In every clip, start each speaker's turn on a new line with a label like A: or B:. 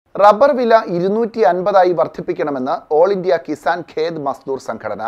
A: rubber വില ഇരുന്നൂറ്റി അൻപതായി വർദ്ധിപ്പിക്കണമെന്ന് ഓൾ ഇന്ത്യ കിസാൻ ഖേദ് മസ്ദൂർ സംഘടന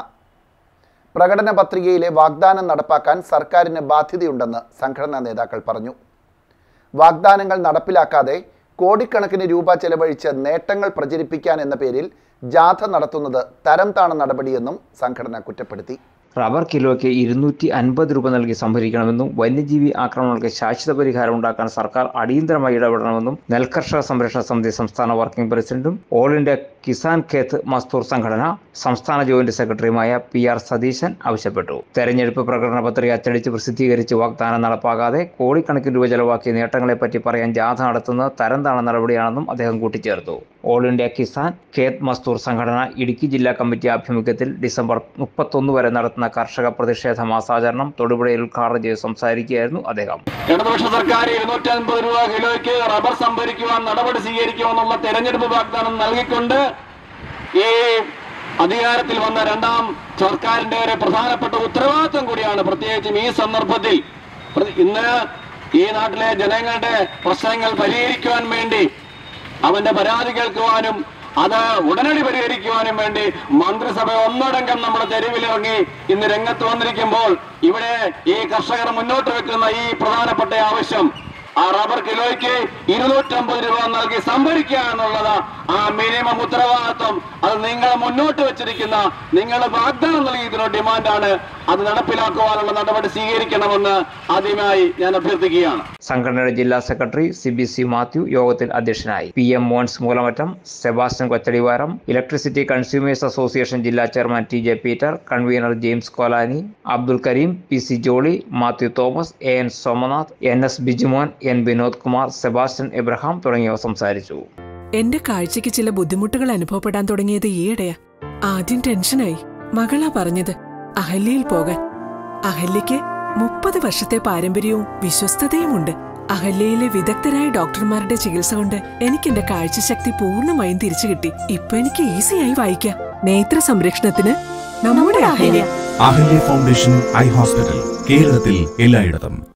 A: പ്രകടന പത്രികയിലെ വാഗ്ദാനം നടപ്പാക്കാൻ സർക്കാരിന് ബാധ്യതയുണ്ടെന്ന് സംഘടനാ നേതാക്കൾ പറഞ്ഞു വാഗ്ദാനങ്ങൾ നടപ്പിലാക്കാതെ കോടിക്കണക്കിന് രൂപ ചെലവഴിച്ച് നേട്ടങ്ങൾ പ്രചരിപ്പിക്കാൻ എന്ന പേരിൽ ജാഥ നടത്തുന്നത് തരം താണ നടപടിയെന്നും സംഘടന കുറ്റപ്പെടുത്തി
B: റബ്ബർ കിലോയ്ക്ക് ഇരുന്നൂറ്റി അൻപത് രൂപ നൽകി സംഭരിക്കണമെന്നും വന്യജീവി ആക്രമണങ്ങൾക്ക് ശാശ്വത പരിഹാരം ഉണ്ടാക്കാൻ സർക്കാർ അടിയന്തരമായി ഇടപെടണമെന്നും നെൽകർഷക സംരക്ഷണ സമിതി സംസ്ഥാന വർക്കിംഗ് പ്രസിഡന്റും ഓൾ ഇന്ത്യ കിസാൻ ഖേത്ത് മസ്തൂർ സംഘടന സംസ്ഥാന ജോയിന്റ് സെക്രട്ടറിയുമായ പി ആർ സതീശൻ ആവശ്യപ്പെട്ടു തെരഞ്ഞെടുപ്പ് പ്രകടന പത്രിക അച്ചടിച്ച് പ്രസിദ്ധീകരിച്ച് വാഗ്ദാനം നടപ്പാകാതെ കോടിക്കണക്കിന് രൂപ ചെലവാക്കിയ നേട്ടങ്ങളെപ്പറ്റി പറയാൻ ജാഥ നടത്തുന്നത് തരം താണ നടപടിയാണെന്നും അദ്ദേഹം കൂട്ടിച്ചേർത്തു ഓൾ ഇന്ത്യ കിസാൻ ഖേത്ത് മസ്തൂർ സംഘടന ഇടുക്കി ജില്ലാ കമ്മിറ്റി ആഭിമുഖ്യത്തിൽ ഡിസംബർ മുപ്പത്തൊന്ന് വരെ നടത്തുന്ന കർഷക പ്രതിഷേധ മാസാചരണം തൊടുപുഴയിൽ ഉദ്ഘാടനം ചെയ്ത് സംസാരിക്കുകയായിരുന്നു അദ്ദേഹം
C: ഇടതുപക്ഷ സർക്കാർ ഇരുന്നൂറ്റി അൻപത് രൂപ കിലോയ്ക്ക് റബ്ബർ സംഭരിക്കുവാൻ നടപടി സ്വീകരിക്കുമെന്നുള്ള തെരഞ്ഞെടുപ്പ് വാഗ്ദാനം നൽകിക്കൊണ്ട് ഈ അധികാരത്തിൽ വന്ന രണ്ടാം സർക്കാരിന്റെ ഒരു പ്രധാനപ്പെട്ട ഉത്തരവാദിത്വം കൂടിയാണ് പ്രത്യേകിച്ചും ഈ സന്ദർഭത്തിൽ പ്ര- ഇന്ന് ഈ നാട്ടിലെ ജനങ്ങളുടെ പ്രശ്നങ്ങൾ പരിഹരിക്കുവാൻ വേണ്ടി അവന്റെ പരാതി കേൾക്കുവാനും അത് ഉടനടി പരിഹരിക്കുവാനും വേണ്ടി മന്ത്രിസഭ ഒന്നടങ്കം നമ്മുടെ തെരുവിലിറങ്ങി ഇന്ന് രംഗത്ത് വന്നിരിക്കുമ്പോൾ ഇവിടെ ഈ കർഷകർ മുന്നോട്ട് വെക്കുന്ന ഈ പ്രധാനപ്പെട്ട ആവശ്യം ആ റബ്ബർ കിലോയ്ക്ക് ഇരുന്നൂറ്റമ്പത് രൂപ നൽകി സംഭരിക്കുക എന്നുള്ളത് ആ മിനിമം ഉത്തരവാദിത്വം അത് നിങ്ങൾ മുന്നോട്ട് വെച്ചിരിക്കുന്ന നിങ്ങൾ വാഗ്ദാനം നൽകിയിട്ടുള്ള ഡിമാൻഡാണ് അത് നടപ്പിലാക്കുവാനുള്ള നടപടി സ്വീകരിക്കണമെന്ന് ആദ്യമായി ഞാൻ അഭ്യർത്ഥിക്കുകയാണ്
B: സംഘടനയുടെ ജില്ലാ secretary C B C Mathew യോഗത്തിൽ അധ്യക്ഷനായി P M Mons Moolamattom Sebastian Kochadivaram electricity consumers association ജില്ലാ chairman T J Peter convener James Kolani Abdul Kareem P C Jolly Mathew Thomas A N Somanath N S Bijumon N Vinod Kumar Sebastian Abraham തുടങ്ങിയവർ സംസാരിച്ചു
D: എന്റെ കാഴ്ചയ്ക്ക് ചില ബുദ്ധിമുട്ടുകൾ അനുഭവപ്പെടാൻ തുടങ്ങിയത് ഈയിടെയാ ആദ്യം ടെൻഷനായി മകളാ പറഞ്ഞത് അഹല്യയിൽ പോകാൻ അഹല്യയ്ക്ക് മുപ്പത് വർഷത്തെ പാരമ്പര്യവും വിശ്വസ്തതയുമുണ്ട് അഹല്യയിലെ വിദഗ്ധരായ ഡോക്ടർമാരുടെ ചികിത്സ കൊണ്ട് എനിക്ക് എന്റെ കാഴ്ചശക്തി പൂർണ്ണമായും തിരിച്ചു കിട്ടി ഇപ്പൊ എനിക്ക് ഈസിയായി വായിക്കാം നേത്ര സംരക്ഷണത്തിന് നമ്മുടെ Ahalya
E: Ahalya foundation eye hospital കേരളത്തിൽ എല്ലായിടത്തും